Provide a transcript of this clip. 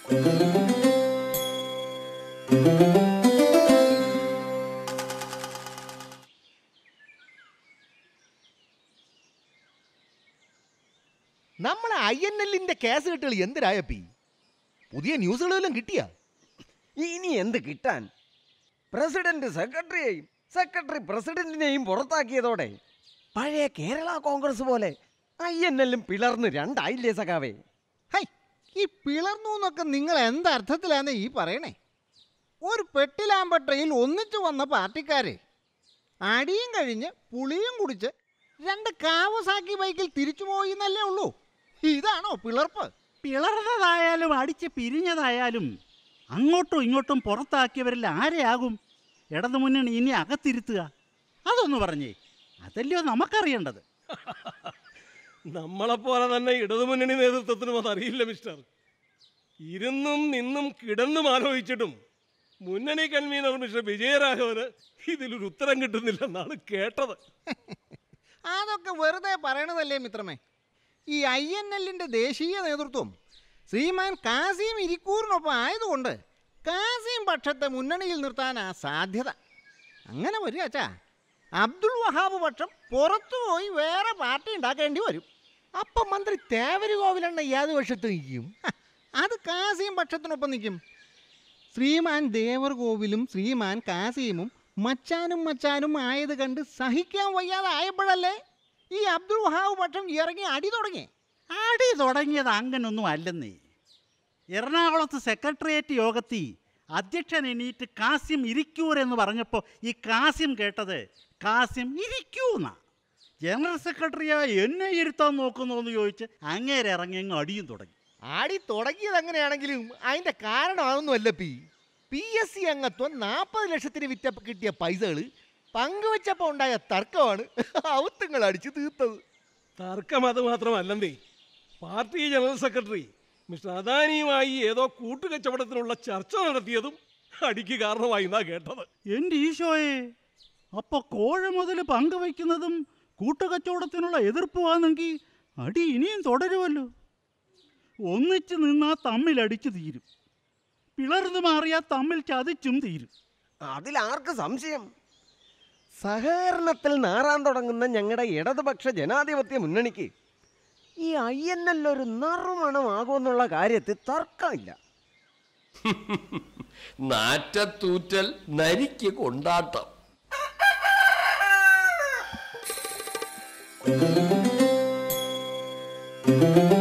നമ്മളെ I N എല്ലിന്റെ case കെട്ടുകൾ എന്തിനായപ്പി പുതിയ ന്യൂസുകളെല്ലാം കിട്ടിയാ ഇനി എന്ത് കിട്ടാൻ പ്രസിഡന്റ് സെക്രട്ടറിയെയും സെക്രട്ടറി പ്രസിഡന്റിനെയും പുറത്താക്കിയതോടെ പഴയ കേരള കോൺഗ്രസ് പോലെ ഐ എൻ എല്ലും പിളർന്ന് രണ്ടായില്ലേ സഖാവേ ഹൈ ഈ പിളർന്നു എന്നൊക്കെ നിങ്ങൾ എന്തർത്ഥത്തിലാണ് ഈ പറയണേ ഒരു പെട്ടിലാമ്പട്രയിൽ ഒന്നിച്ചു വന്ന പാർട്ടിക്കാര് അടിയും കഴിഞ്ഞ് പുളിയും കുടിച്ച് രണ്ട് കാവസാക്കി ബൈക്കിൽ തിരിച്ചു പോയി എന്നല്ലേ ഉള്ളൂ ഇതാണോ പിളർപ്പ് പിളർന്നതായാലും അടിച്ച് പിരിഞ്ഞതായാലും അങ്ങോട്ടും ഇങ്ങോട്ടും പുറത്താക്കിയവരിൽ ആരെയാകും ഇടതുമുന്നണി ഇനി അകത്തിരുത്തുക അതൊന്ന് പറഞ്ഞേ അതല്ലയോ നമുക്കറിയേണ്ടത് നമ്മളെപ്പോലെ തന്നെ ഇടതുമുന്നണി നേതൃത്വത്തിനും അതറിയില്ല മിസ്റ്റർ ഇരുന്നും നിന്നും കിടന്നും ആലോചിച്ചിട്ടും മുന്നണി കൺവീനർ മിസ്റ്റർ വിജയരാഘവന് ഇതിലൊരു ഉത്തരം കിട്ടുന്നില്ലെന്നാണ് കേട്ടത് അതൊക്കെ വെറുതെ പറയണതല്ലേ മിത്രമേ ഈ ഐ എൻ എല്ലിൻ്റെ ദേശീയ നേതൃത്വം ശ്രീമാൻ കാസിം ഇരിക്കൂറിനൊപ്പം ആയതുകൊണ്ട് കാസിം പക്ഷത്തെ മുന്നണിയിൽ നിർത്താനാ സാധ്യത അങ്ങനെ വരിക അച്ഛാ അബ്ദുൾ വഹാബ് പക്ഷം പുറത്തുപോയി വേറെ പാർട്ടി ഉണ്ടാക്കേണ്ടി വരും അപ്പൊ മന്ത്രി തേവര് കോവിലെണ്ണ ഏത് വർഷത്ത് നിൽക്കും ഹ, അത് കാസിം പക്ഷത്തിനൊപ്പം നിൽക്കും ശ്രീമാൻ ദേവർകോവിലും ശ്രീമാൻ കാസിമും മച്ചാനും മച്ചാനും ആയത് കണ്ട് സഹിക്കാൻ വയ്യാതെ ആയപ്പോഴല്ലേ ഈ അബ്ദുൾ വഹാബ് പക്ഷം ഇറങ്ങി അടി തുടങ്ങി അടി തുടങ്ങിയത് അങ്ങനൊന്നും അല്ലെന്നേ എറണാകുളത്ത് സെക്രട്ടേറിയറ്റ് യോഗത്തിൽ അധ്യക്ഷൻ എണീറ്റ് കാസിം ഇരിക്കൂർ എന്ന് പറഞ്ഞപ്പോൾ ഈ കാസിം കേട്ടത് കാസിം ഇരിക്കൂന്ന ജനറൽ സെക്രട്ടറിയാ എന്നെ ഇരുത്താൻ നോക്കുന്നു എന്ന് ചോദിച്ച് അങ്ങേരെ ഇറങ്ങി അങ്ങ് അടിയും തുടങ്ങി ആടി തുടങ്ങിയത് അങ്ങനെയാണെങ്കിലും അതിന്റെ കാരണം അതൊന്നുമല്ല പി പി എസ് സി അംഗത്വം നാൽപ്പത് ലക്ഷത്തിന് വിറ്റ കിട്ടിയ പൈസകൾ പങ്കുവെച്ചപ്പോൾ ഉണ്ടായ തർക്കമാണ് ഔത്തുങ്ങൾ അടിച്ച് തീർത്തത് തർക്കം അത് മാത്രമല്ലെന്നേ പാർട്ടി ജനറൽ സെക്രട്ടറി മിസ്റ്റർ അദാനിയുമായി ഏതോ കൂട്ടുകച്ചവടത്തിനുള്ള ചർച്ച നടത്തിയതും അടിക്ക് കാരണമായി എന്നാ കേട്ടത് എൻ്റെ ഈശോയെ അപ്പോൾ കോഴ മുതൽ പങ്കുവയ്ക്കുന്നതും കൂട്ടുകച്ചവടത്തിനുള്ള എതിർപ്പുവാണെങ്കിൽ അടി ഇനിയും തുടരുമല്ലോ ഒന്നിച്ച് നിന്നാൽ തമ്മിൽ അടിച്ചു തീരും പിളർന്നു മാറിയാൽ തമ്മിൽ ചതിച്ചും തീരും അതിലാർക്ക് സംശയം സഹകരണത്തിൽ നാറാൻ തുടങ്ങുന്ന ഞങ്ങളുടെ ഇടതുപക്ഷ ജനാധിപത്യ മുന്നണിക്ക് ഈ ഐ എൻ എൽ ഒരു നറുമണമാകുമെന്നുള്ള കാര്യത്തിൽ തർക്കമില്ല നാറ്റത്തൂറ്റൽ നരിക്ക് കൊണ്ടാട്ടം ആ